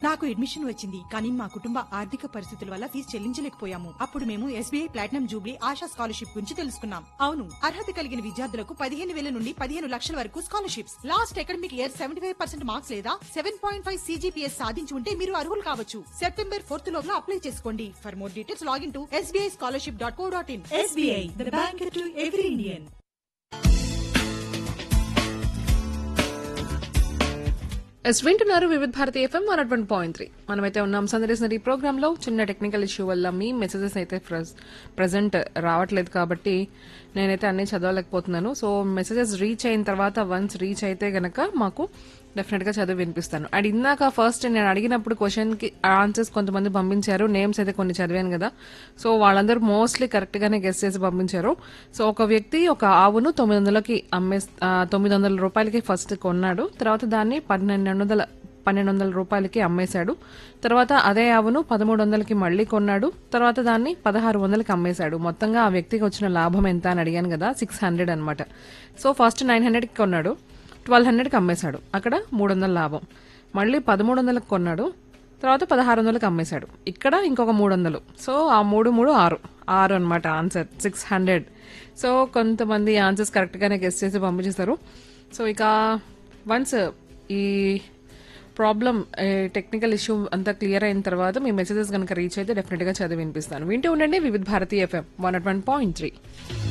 నాకు అడ్మిషన్ వచ్చింది కానీ మా కుటుంబ ఆర్థిక పరిస్థితుల వల్ల ఫీజు చెల్లించలేకపోయాము అప్పుడు మేము SBI platinum jubilee Asha scholarship గురించి తెలుసుకున్నాం అవును అర్హత కలిగిన విద్యార్థులకు పదిహేను వేల నుండి పదిహేను లక్షల వరకు scholarships last academic year seventy five percent marks లేదా సెవెన్ పాయింట్ ఫైవ్ సీజీపీఎస్ సాధించి ఉంటే మీరు అర్హులు కావచ్చు సెప్టెంబర్ ఫోర్త్ లోపల అప్లై చేసుకోండి for more details login to SBI scholarship dot co dot in SBI the bank to every Indian ఎస్ వింటున్నారు Vividh Bharati FM one one point three మనమైతే ఉన్నాం సందర్శన ఈ ప్రోగ్రామ్ లో చిన్న టెక్నికల్ ఇష్యూ వల్ల మీ మెసేజెస్ అయితే ప్రజెంట్ రావట్లేదు కాబట్టి నేనైతే అన్ని చదవలేకపోతున్నాను సో మెసేజెస్ రీచ్ అయిన తర్వాత వన్స్ రీచ్ అయితే గనక మాకు డెఫినెట్ గా చదివి వినిపిస్తాను అండ్ ఇందాక ఫస్ట్ నేను అడిగినప్పుడు క్వశ్చన్ కి ఆన్సర్స్ కొంతమంది పంపించారు నేమ్స్ అయితే కొన్ని చదివాను కదా సో వాళ్ళందరూ మోస్ట్లీ కరెక్ట్ గానే గెస్ చేసి పంపించారు సో ఒక వ్యక్తి ఒక ఆవును తొమ్మిది వందలకి అమ్మే ఆ, తొమ్మిది వందల రూపాయలకి ఫస్ట్ కొన్నాడు తర్వాత దాన్ని పన్నెండు వందల పన్నెండు వందల రూపాయలకి అమ్మేశాడు తర్వాత అదే ఆవును పదమూడు వందలకి మళ్ళీ కొన్నాడు తర్వాత దాన్ని పదహారు వందలకి అమ్మేశాడు మొత్తంగా ఆ వ్యక్తికి వచ్చిన లాభం ఎంత అని అడిగాను కదా సిక్స్ హండ్రెడ్ అనమాట సో ఫస్ట్ నైన్ హండ్రెడ్కి కొన్నాడు ట్వెల్వ్ హండ్రెడ్కి అమ్మేశాడు అక్కడ మూడు వందల లాభం మళ్ళీ పదమూడు వందలకు కొన్నాడు తర్వాత పదహారు వందలకు అమ్మేశాడు ఇక్కడ ఇంకొక మూడు వందలు సో ఆ మూడు మూడు ఆరు ఆరు అనమాట ఆన్సర్ సిక్స్ హండ్రెడ్ సో కొంతమంది ఆన్సర్స్ కరెక్ట్గానే గెస్ట్ చేసి పంపించేస్తారు సో ఇక వన్స్ ఈ ప్రాబ్లం టెక్నికల్ ఇష్యూ అంతా క్లియర్ అయిన తర్వాత మీ మెసేజెస్ కనుక రీచ్ అయితే డెఫినెట్గా చదివి వినిపిస్తాను వింటూ ఉండండి Vividh Bharati FM one at one point three